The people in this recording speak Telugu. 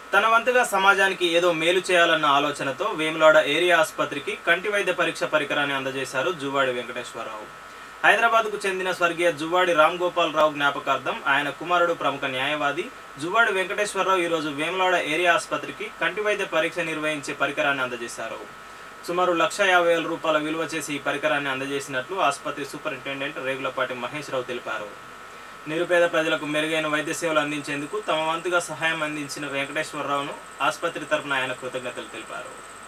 తన వంతుగా సమాజానికి ఏదో మేలు చేయాలన్న ఆలోచనతో వేములాడ ఏరియా ఆసుపత్రికి కంటి వైద్య పరీక్ష పరికరాన్ని అందజేశారు జువ్వాడి వెంకటేశ్వరరావు హైదరాబాద్కు చెందిన స్వర్గీయ జువ్వాడి రామ్ గోపాల్ రావు జ్ఞాపకార్థం ఆయన కుమారుడు ప్రముఖ న్యాయవాది జువ్వాడి వెంకటేశ్వరరావు ఈరోజు వేములాడ ఏరియా ఆసుపత్రికి కంటి వైద్య పరీక్ష నిర్వహించే పరికరాన్ని అందజేశారు సుమారు లక్ష యాభై వేల రూపాయల విలువ చేసి ఈ పరికరాన్ని అందజేసినట్లు ఆసుపత్రి సూపరింటెండెంట్ రేగులపాటి మహేష్ రావు తెలిపారు నిరుపేద ప్రజలకు మెరుగైన వైద్య సేవలు అందించేందుకు తమ వంతుగా సహాయం అందించిన వెంకటేశ్వరరావును ఆసుపత్రి తరపున ఆయన కృతజ్ఞతలు తెలిపారు